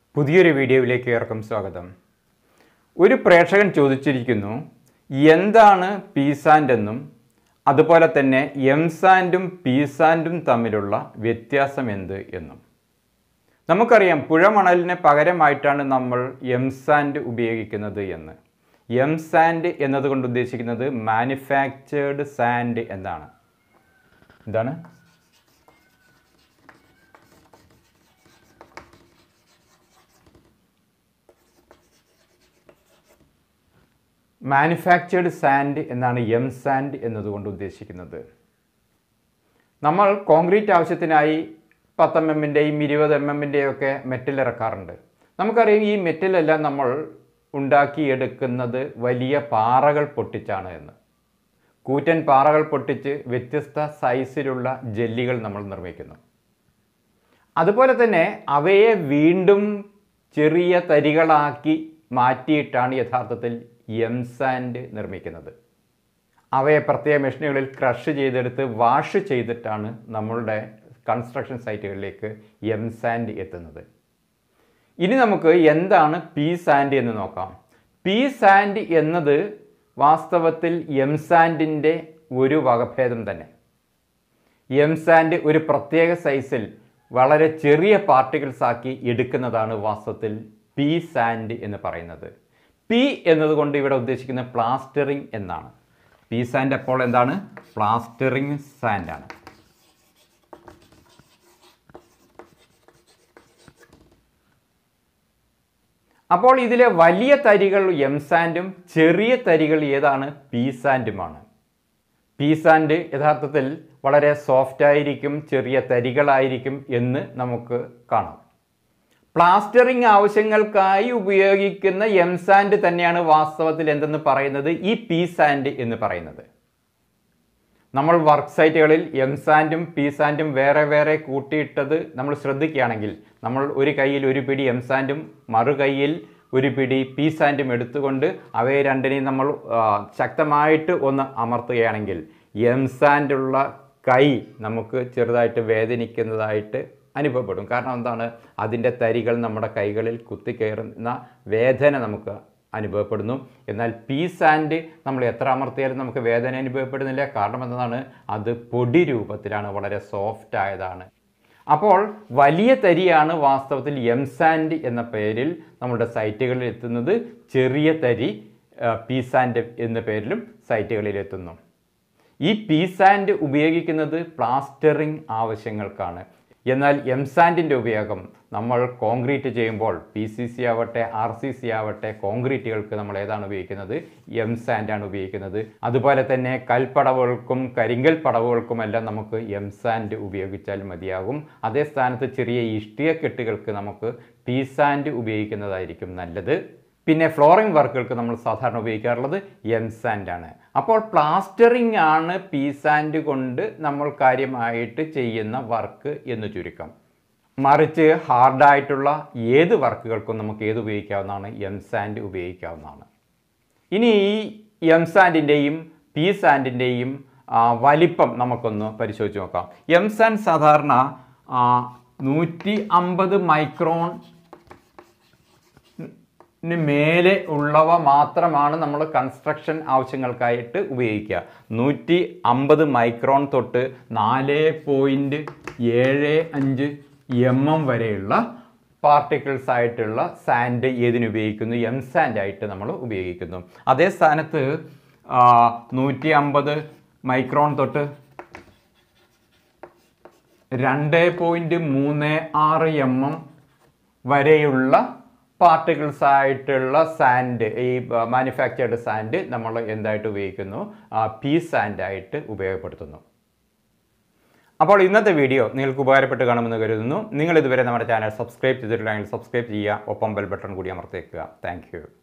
പുതിയൊരു വീഡിയോയിലേക്ക് ഏവർക്കും സ്വാഗതം ഒരു പ്രേക്ഷകൻ ചോദിച്ചിരിക്കുന്നു എന്താണ് പി സാൻഡ് എന്നും അതുപോലെ തന്നെ എം സാൻഡും പി സാൻഡും തമ്മിലുള്ള വ്യത്യാസം എന്ത് എന്നും നമുക്കറിയാം പുഴമണലിന് പകരമായിട്ടാണ് നമ്മൾ എം സാൻഡ് ഉപയോഗിക്കുന്നത് എന്ന് എം സാൻഡ് എന്നതുകൊണ്ട് ഉദ്ദേശിക്കുന്നത് മാനുഫാക്ചേർഡ് സാൻഡ് എന്നാണ് എന്താണ് മാനുഫാക്ചേർഡ് സാൻഡ് എന്നാണ് എം സാൻഡ് എന്നതുകൊണ്ട് ഉദ്ദേശിക്കുന്നത് നമ്മൾ കോൺക്രീറ്റ് ആവശ്യത്തിനായി പത്ത് എം എമ്മിൻ്റെയും ഇരുപത് എം എമ്മിൻ്റെയും ഒക്കെ മെറ്റൽ ഇറക്കാറുണ്ട് നമുക്കറിയാം ഈ മെറ്റലെല്ലാം നമ്മൾ ഉണ്ടാക്കിയെടുക്കുന്നത് വലിയ പാറകൾ പൊട്ടിച്ചാണ് എന്ന് കൂറ്റൻ പാറകൾ പൊട്ടിച്ച് വ്യത്യസ്ത സൈസിലുള്ള ജെല്ലികൾ നമ്മൾ നിർമ്മിക്കുന്നു അതുപോലെ തന്നെ അവയെ വീണ്ടും ചെറിയ തരികളാക്കി മാറ്റിയിട്ടാണ് യഥാർത്ഥത്തിൽ എം സാൻഡ് നിർമ്മിക്കുന്നത് അവയെ പ്രത്യേക മെഷീനുകളിൽ ക്രഷ് ചെയ്തെടുത്ത് വാഷ് ചെയ്തിട്ടാണ് നമ്മളുടെ കൺസ്ട്രക്ഷൻ സൈറ്റുകളിലേക്ക് എം സാൻഡ് എത്തുന്നത് ഇനി നമുക്ക് എന്താണ് പി സാൻഡ് എന്ന് നോക്കാം പി സാൻഡ് എന്നത് വാസ്തവത്തിൽ എം സാൻഡിൻ്റെ ഒരു വകഭേദം തന്നെ എം സാൻഡ് ഒരു പ്രത്യേക സൈസിൽ വളരെ ചെറിയ പാർട്ടിക്കിൾസ് ആക്കി എടുക്കുന്നതാണ് വാസ്തവത്തിൽ പി സാൻഡ് എന്ന് പറയുന്നത് പി എന്നതുകൊണ്ട് ഇവിടെ ഉദ്ദേശിക്കുന്നത് പ്ലാസ്റ്ററിംഗ് എന്നാണ് പി സാൻഡ് അപ്പോൾ എന്താണ് പ്ലാസ്റ്ററിംഗ് സാൻഡ് ആണ് അപ്പോൾ ഇതിലെ വലിയ തരികൾ എം സാൻഡും ചെറിയ തരികൾ ഏതാണ് പി സാൻഡുമാണ് പി സാൻഡ് യഥാർത്ഥത്തിൽ വളരെ സോഫ്റ്റ് ആയിരിക്കും ചെറിയ തരികളായിരിക്കും എന്ന് നമുക്ക് കാണാം പ്ലാസ്റ്ററിംഗ് ആവശ്യങ്ങൾക്കായി ഉപയോഗിക്കുന്ന എം സാൻഡ് തന്നെയാണ് വാസ്തവത്തിൽ എന്തെന്ന് പറയുന്നത് ഈ പി സാൻഡ് എന്ന് പറയുന്നത് നമ്മൾ വർക്ക് സൈറ്റുകളിൽ എം സാൻഡും പി സാൻഡും വേറെ വേറെ കൂട്ടിയിട്ടത് നമ്മൾ ശ്രദ്ധിക്കുകയാണെങ്കിൽ നമ്മൾ ഒരു കയ്യിൽ ഒരു പിടി എം സാൻഡും മറു കയ്യിൽ ഒരു പിടി പി സാൻഡും എടുത്തുകൊണ്ട് അവയെ രണ്ടിനെയും നമ്മൾ ആ, ശക്തമായിട്ട് ഒന്ന് അമർത്തുകയാണെങ്കിൽ എം സാൻഡുള്ള കൈ നമുക്ക് ചെറുതായിട്ട് വേദനിക്കുന്നതായിട്ട് അനുഭവപ്പെടും കാരണം എന്താണ് അതിൻ്റെ തരികൾ നമ്മുടെ കൈകളിൽ കുത്തിക്കയറുന്ന വേദന നമുക്ക് അനുഭവപ്പെടുന്നു എന്നാൽ പി സാൻഡ് നമ്മൾ എത്ര അമർത്തിയാലും നമുക്ക് വേദന അനുഭവപ്പെടുന്നില്ല കാരണം എന്താണ് അത് പൊടി രൂപത്തിലാണ് വളരെ സോഫ്റ്റ് ആയതാണ് അപ്പോൾ വലിയ തരിയാണ് വാസ്തവത്തിൽ എം സാൻഡ് എന്ന പേരിൽ നമ്മുടെ സൈറ്റുകളിൽ എത്തുന്നത് ചെറിയ തരി പി സാൻഡ് എന്ന പേരിലും സൈറ്റുകളിൽ എത്തുന്നു ഈ പി സാൻഡ് ഉപയോഗിക്കുന്നത് പ്ലാസ്റ്ററിംഗ് ആവശ്യങ്ങൾക്കാണ് എന്നാൽ എം സാൻഡിൻ്റെ ഉപയോഗം നമ്മൾ കോൺക്രീറ്റ് ചെയ്യുമ്പോൾ പി സി സി ആവട്ടെ ആർ സി സി ആവട്ടെ കോൺക്രീറ്റുകൾക്ക് നമ്മൾ ഏതാണ് ഉപയോഗിക്കുന്നത് എം സാൻഡാണ് ഉപയോഗിക്കുന്നത് അതുപോലെ തന്നെ കൽപ്പടവുകൾക്കും കരിങ്കൽ പടവുകൾക്കും എല്ലാം നമുക്ക് എം സാൻഡ് ഉപയോഗിച്ചാൽ മതിയാകും അതേ സ്ഥാനത്ത് ചെറിയ ഇഷ്ടിക കെട്ടുകൾക്ക് നമുക്ക് പി സാൻഡ് ഉപയോഗിക്കുന്നതായിരിക്കും നല്ലത് പിന്നെ ഫ്ലോറിംഗ് വർക്കുകൾക്ക് നമ്മൾ സാധാരണ ഉപയോഗിക്കാറുള്ളത് എം സാൻഡ് ആണ് അപ്പോൾ പ്ലാസ്റ്ററിംഗ് ആണ് പി സാൻഡ് കൊണ്ട് നമ്മൾ കാര്യമായിട്ട് ചെയ്യുന്ന വർക്ക് എന്ന് ചുരുക്കം മറിച്ച് ഹാർഡായിട്ടുള്ള ഏത് വർക്കുകൾക്കും നമുക്ക് ഏത് ഉപയോഗിക്കാവുന്നതാണ് എം സാൻഡ് ഉപയോഗിക്കാവുന്നതാണ് ഇനി ഈ എം സാൻഡിൻ്റെയും പി സാൻഡിൻ്റെയും വലിപ്പം നമുക്കൊന്ന് പരിശോധിച്ച് നോക്കാം എം സാൻഡ് സാധാരണ നൂറ്റി അമ്പത് മൈക്രോൺ ന് മേലെ ഉള്ളവ മാത്രമാണ് നമ്മൾ കൺസ്ട്രക്ഷൻ ആവശ്യങ്ങൾക്കായിട്ട് ഉപയോഗിക്കുക നൂറ്റി അമ്പത് മൈക്രോൺ തൊട്ട് നാല് പോയിൻറ്റ് ഏഴ് അഞ്ച് എം എം വരെയുള്ള പാർട്ടിക്കിൾസ് ആയിട്ടുള്ള സാൻഡ് ഏതിനുപയോഗിക്കുന്നു എം സാൻഡ് ആയിട്ട് നമ്മൾ ഉപയോഗിക്കുന്നു അതേ സ്ഥാനത്ത് നൂറ്റി അമ്പത് മൈക്രോൺ തൊട്ട് രണ്ട് പോയിൻറ്റ് മൂന്ന് ആറ് എം എം വരെയുള്ള പാർട്ടിക്കിൾസ് ആയിട്ടുള്ള സാൻഡ് ഈ മാനുഫാക്ചേർഡ് സാൻഡ് നമ്മൾ എന്തായിട്ട് ഉപയോഗിക്കുന്നു പീ സാൻഡ് ആയിട്ട് ഉപയോഗപ്പെടുത്തുന്നു അപ്പോൾ ഇന്നത്തെ വീഡിയോ നിങ്ങൾക്ക് ഉപകാരപ്പെട്ട് കാണുമെന്ന് കരുതുന്നു നിങ്ങൾ ഇതുവരെ നമ്മുടെ ചാനൽ സബ്സ്ക്രൈബ് ചെയ്തിട്ടില്ലെങ്കിൽ സബ്സ്ക്രൈബ് ചെയ്യുക ഒപ്പം ബെൽ ബട്ടൺ കൂടി അമർത്തേക്കുക താങ്ക്